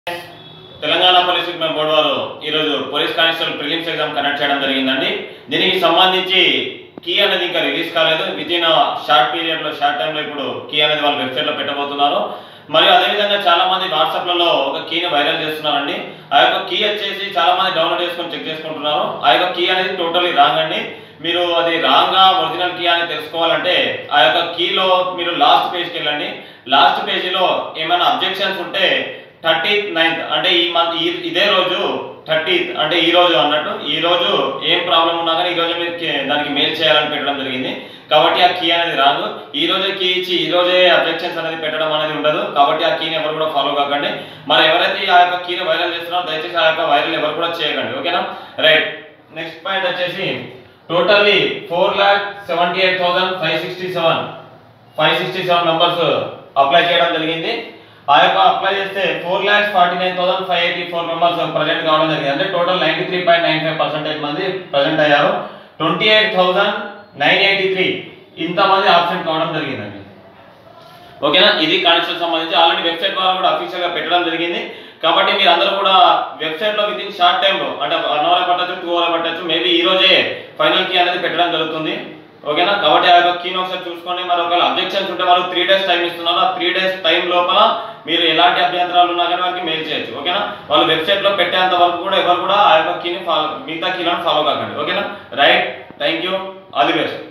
Telangana police recruitment board వారు ఈరోజు police constable prelims exam conduct చేయడం జరిగిందండి దీనికి సంబంధించి కీ అనేది ఇంకా రిలీజ్ కాలేదు విత్ ఇన్ షార్ట్ పీరియడ్ లో షార్ట్ టైంలో ఇప్పుడు కీ అనేది వాళ్ళు వెబ్సైట్ లో పెట్టబోతున్నారు మరియు అదేవిధంగా చాలా మంది వాట్సాప్లలో ఒక కీని వైరల్ చేస్తున్నారండి ఆ యొక్క కీ వచ్చేసి చాలా మంది డౌన్లోడ్ చేసుకొని చెక్ చేసుకుంటున్నారు ఆ యొక్క కీ అనేది టోటలీ రాంగ్ అండి మీరు అది రాంగా ఒరిజినల్ కీ అని తెలుసుకోవాలంటే ఆ యొక్క కీలో మీరు లాస్ట్ పేజ్కి వెళ్ళండి లాస్ట్ పేజీలో ఏమైనా అబ్జెక్షన్స్ ఉంటే థర్టీత్ నైన్త్ అంటే ఈ మంత్ ఈ ఇదే రోజు థర్టీత్ అంటే ఈ రోజు అన్నట్టు ఈ రోజు ఏం ప్రాబ్లం ఉన్నా కానీ ఈ రోజు మీరు కి- దానికి మెయిల్ చేయాలని పెట్టడం జరిగింది కాబట్టి ఆ కీ అనేది రాదు ఈ రోజే కీ ఇచ్చి ఈ రోజే అబ్జెక్షన్స్ అనేది పెట్టడం అనేది ఉండదు కాబట్టి ఆ కీని ఎవరు కూడా ఫాలో కాకండి మరి ఎవరైతే ఆ యొక్క కీని వైరల్ చేస్తున్నారో దయచేసి ఆ యొక్క వైరల్ ఎవరు కూడా చేయకండి ఓకేనా రైట్ నెక్స్ట్ పాయింట్ వచ్చేసి totally four lakh seventy eight thousand five sixty seven five sixty seven members apply చేయడం జరిగింది ఆ యొక్క అప్లై చేస్తే four lakhs forty nine thousand five eighty four members present కావడం జరిగింది అంటే total ninety three point nine five percentage మంది ప్రజెంట్ అయ్యారు twenty eight thousand nine eighty three ఇంతమంది ఆప్షన్ కావడం జరిగిందండి ఓకేనా ఇది కానిస్టేబుల్ సంబంధించి ఆల్రెడీ వెబ్సైట్ ద్వారా కూడా అఫీషియల్ గా పెట్టడం జరిగింది కాబట్టి మీరు అందరూ కూడా వెబ్సైట్ లో విత్ ఇన్ షార్ట్ టైం లో అంటే వన్ అవర్ పట్టచ్చు టూ అవర్ పట్టచ్చు మేబీ ఈ రోజే ఫైనల్ కీ అనేది పెట్టడం జరుగుతుంది ఓకేనా కాబట్టి ఆ యొక్క కీని ఒకసారి చూసుకోండి మరి ఒకవేళ అబ్జెక్షన్స్ ఉంటే వాళ్ళు త్రీ డేస్ టైం ఇస్తున్నారు ఆ త్రీ డేస్ టైం లోపల మీరు ఎలాంటి అభ్యంతరాలు ఉన్నా కానీ వారికి మెయిల్ చేయొచ్చు ఓకేనా వాళ్ళు వెబ్సైట్ లో పెట్టేంత వరకు కూడా ఎవరు కూడా ఆ యొక్క కీని ఫాలో మిగతా కీలను ఫాలో కాకండి ఓకేనా right thank you all the best